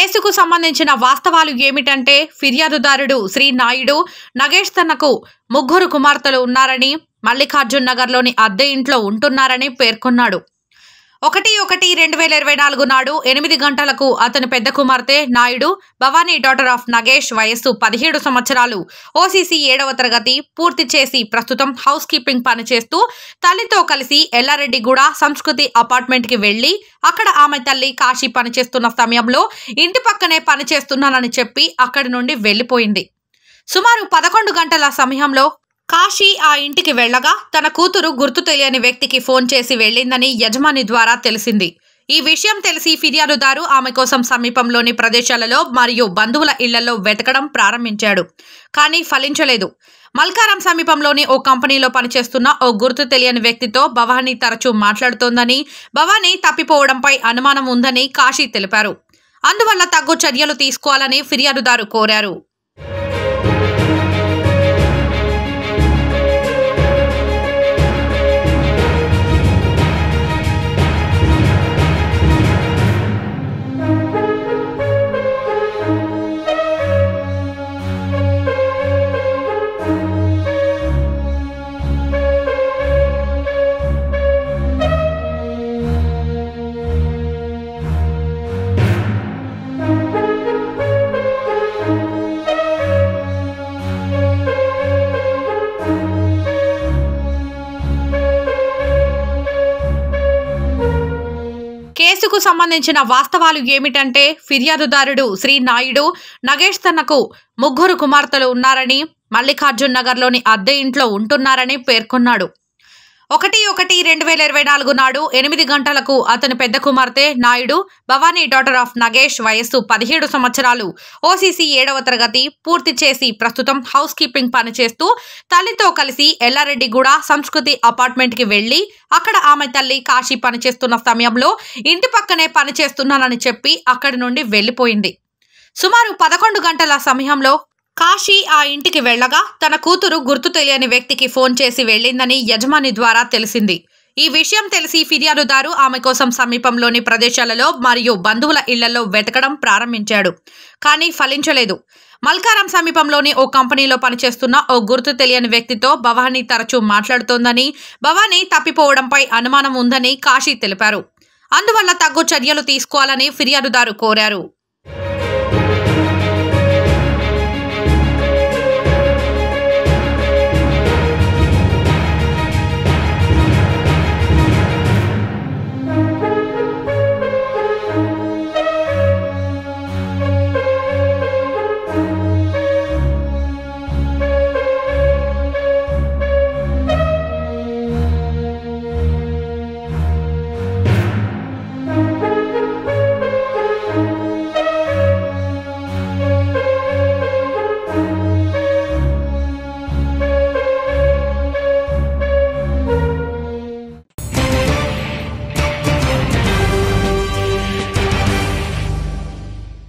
కేసుకు సంబంధించిన వాస్తవాలు ఏమిటంటే ఫిర్యాదుదారుడు శ్రీ నాయుడు నగేష్ తనకు ముగ్గురు కుమార్తెలు ఉన్నారని మల్లికార్జున్ నగర్లోని అద్దె ఇంట్లో ఉంటున్నారని పేర్కొన్నాడు ఒకటి ఒకటి రెండు వేల ఇరవై నాలుగు నాడు ఎనిమిది గంటలకు అతని పెద్ద కుమార్తె నాయుడు భవానీ డాటర్ ఆఫ్ నగేష్ వయస్సు పదిహేడు సంవత్సరాలు ఓసీసీ ఏడవ తరగతి పూర్తి చేసి ప్రస్తుతం హౌస్ కీపింగ్ పనిచేస్తూ తల్లితో కలిసి ఎల్లారెడ్డిగూడ సంస్కృతి అపార్ట్మెంట్ కి వెళ్లి అక్కడ ఆమె తల్లి కాశీ పనిచేస్తున్న సమయంలో ఇంటి పక్కనే పనిచేస్తున్నానని చెప్పి అక్కడి నుండి వెళ్లిపోయింది సుమారు పదకొండు గంటల సమయంలో కాశీ ఆ ఇంటికి వెళ్ళగా తన కూతురు గుర్తు తెలియని వ్యక్తికి ఫోన్ చేసి వెళ్ళిందని యజమాని ద్వారా తెలిసింది ఈ విషయం తెలిసి ఫిర్యాదుదారు ఆమె కోసం సమీపంలోని ప్రదేశాలలో మరియు బంధువుల ఇళ్లలో వెతకడం ప్రారంభించాడు కానీ ఫలించలేదు మల్కారం సమీపంలోని ఓ కంపెనీలో పనిచేస్తున్న ఓ గుర్తు తెలియని వ్యక్తితో భవానీ తరచూ మాట్లాడుతోందని భవానీ తప్పిపోవడంపై అనుమానం ఉందని కాశీ తెలిపారు అందువల్ల తగ్గు చర్యలు తీసుకోవాలని ఫిర్యాదుదారు కోరారు కేసుకు సంబంధించిన వాస్తవాలు ఏమిటంటే ఫిర్యాదుదారుడు శ్రీ నాయుడు నగేష్ తనకు ముగ్గురు కుమార్తెలు ఉన్నారని మల్లికార్జున్ నగర్లోని అద్దె ఇంట్లో ఉంటున్నారని పేర్కొన్నాడు ఒకటి ఒకటి రెండు వేల ఇరవై నాలుగు నాడు ఎనిమిది గంటలకు అతని పెద్ద కుమార్తె నాయుడు భవానీ డాటర్ ఆఫ్ నగేష్ వయస్సు పదిహేడు సంవత్సరాలు ఓసీసీ ఏడవ తరగతి పూర్తి చేసి ప్రస్తుతం హౌస్ కీపింగ్ పనిచేస్తూ తల్లితో కలిసి ఎల్లారెడ్డిగూడ సంస్కృతి అపార్ట్మెంట్ కి వెళ్లి అక్కడ ఆమె తల్లి కాశీ పనిచేస్తున్న సమయంలో ఇంటి పక్కనే పనిచేస్తున్నానని చెప్పి అక్కడి నుండి వెళ్లిపోయింది సుమారు పదకొండు గంటల సమయంలో కాశీ ఆ ఇంటికి వెళ్ళగా తన కూతురు గుర్తు తెలియని వ్యక్తికి ఫోన్ చేసి వెళ్ళిందని యజమాని ద్వారా తెలిసింది ఈ విషయం తెలిసి ఫిర్యాదుదారు ఆమె కోసం సమీపంలోని ప్రదేశాలలో మరియు బంధువుల ఇళ్లలో వెతకడం ప్రారంభించాడు కానీ ఫలించలేదు మల్కారం సమీపంలోని ఓ కంపెనీలో పనిచేస్తున్న ఓ గుర్తు తెలియని వ్యక్తితో భవానీ తరచూ మాట్లాడుతోందని భవానీ తప్పిపోవడంపై అనుమానం ఉందని కాశీ తెలిపారు అందువల్ల తగ్గు చర్యలు తీసుకోవాలని ఫిర్యాదుదారు కోరారు